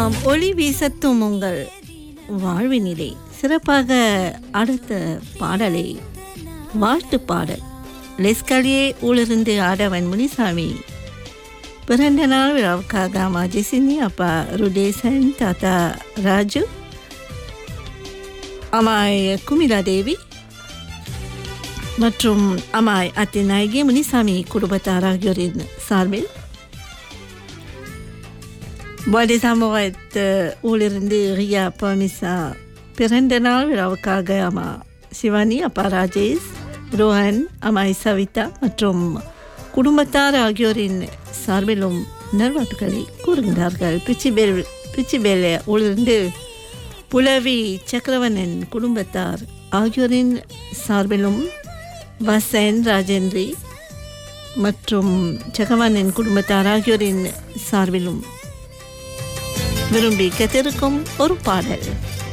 ஆமாம் ஒளி வீசத்தும் உங்கள் வாழ்வினிலே சிறப்பாக அடுத்த பாடலை வாழ்த்து பாடல் லெஸ்கலியே ஊழிருந்து ஆடவன் முனிசாமி பிறந்த நாள் விழாவுக்காக அம்மா ஜெசினி அப்பா ருடேசன் தாத்தா ராஜு அம்மாய் குமிலா தேவி மற்றும் அம்மாய் அத்திநாயகி முனிசாமி குடும்பத்தார் ஆகியோரின் சார்பில் பாடிசாமத் ஊழிருந்து ரியா பமிசா பிறந்த நாள் விழாவுக்காக அம்மா சிவானி அப்பா ராஜேஷ் ரோஹன் அம்மாய் சவிதா மற்றும் குடும்பத்தார் ஆகியோரின் சார்பிலும் நல்வாழ்த்துக்களை கூறுகின்றார்கள் பிச்சிபேல் பிச்சிபேல் ஊழிருந்து புலவி சக்கரவணன் குடும்பத்தார் ஆகியோரின் சார்பிலும் வசன் ராஜேந்திரி மற்றும் ஜெகவானின் குடும்பத்தார் ஆகியோரின் சார்பிலும் விரும்பி கத்திருக்கும் ஒரு பாடல்